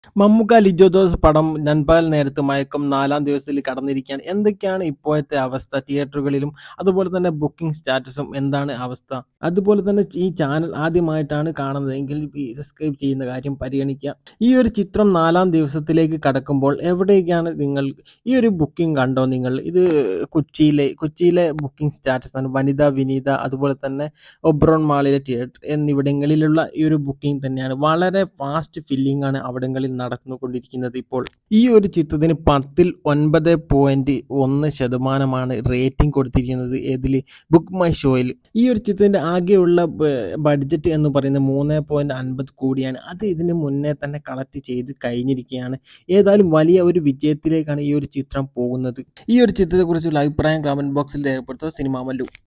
മമ്മൂക്ക ലിജോ ജോസ് പടം നൻപകൽ നേരത്ത് മയക്കം നാലാം ദിവസത്തിൽ കടന്നിരിക്കുകയാണ് എന്തൊക്കെയാണ് ഇപ്പോഴത്തെ അവസ്ഥ തിയേറ്ററുകളിലും അതുപോലെ തന്നെ ബുക്കിംഗ് സ്റ്റാറ്റസും എന്താണ് അവസ്ഥ അതുപോലെ തന്നെ ഈ ചാനൽ ആദ്യമായിട്ടാണ് കാണുന്നതെങ്കിൽ സബ്സ്ക്രൈബ് ചെയ്യുന്ന കാര്യം പരിഗണിക്കുക ഈ ഒരു ചിത്രം നാലാം ദിവസത്തിലേക്ക് കടക്കുമ്പോൾ എവിടേക്കാണ് നിങ്ങൾ ഈ ഒരു ബുക്കിംഗ് കണ്ടോ നിങ്ങൾ ഇത് കൊച്ചിയിലെ കൊച്ചിയിലെ ബുക്കിംഗ് സ്റ്റാറ്റസ് ആണ് വനിത വിനീത അതുപോലെ തന്നെ ഒബ്രോൺ മാളിലെ തിയേറ്റർ എന്നിവിടങ്ങളിലുള്ള ഈ ഒരു ബുക്കിംഗ് തന്നെയാണ് വളരെ ഫാസ്റ്റ് ഫില്ലിംഗ് ആണ് അവിടങ്ങളിൽ നടന്നുകൊണ്ടിരിക്കുന്നത് ഇപ്പോൾ ഈ ഒരു ചിത്രത്തിന് പത്തിൽ ഒൻപത് പോയിന്റ് ഒന്ന് ശതമാനമാണ് റേറ്റിംഗ് കൊടുത്തിരിക്കുന്നത് ഏതിൽ ബുക്ക് മൈ ഷോയിൽ ഈ ഒരു ചിത്രത്തിന്റെ ആകെയുള്ള ബഡ്ജറ്റ് എന്ന് പറയുന്നത് മൂന്ന് പോയിന്റ് അൻപത് കോടിയാണ് അത് ഇതിന് മുന്നേ തന്നെ കളക്ട് ചെയ്ത് കഴിഞ്ഞിരിക്കുകയാണ് ഏതായാലും വലിയ ഒരു വിജയത്തിലേക്കാണ് ഈ ഒരു ചിത്രം പോകുന്നത് ഈ ഒരു ചിത്രത്തെക്കുറിച്ചുള്ള അഭിപ്രായം കമന്റ് ബോക്സിൽ രേഖപ്പെടുത്തുക സിനിമ മല്ലു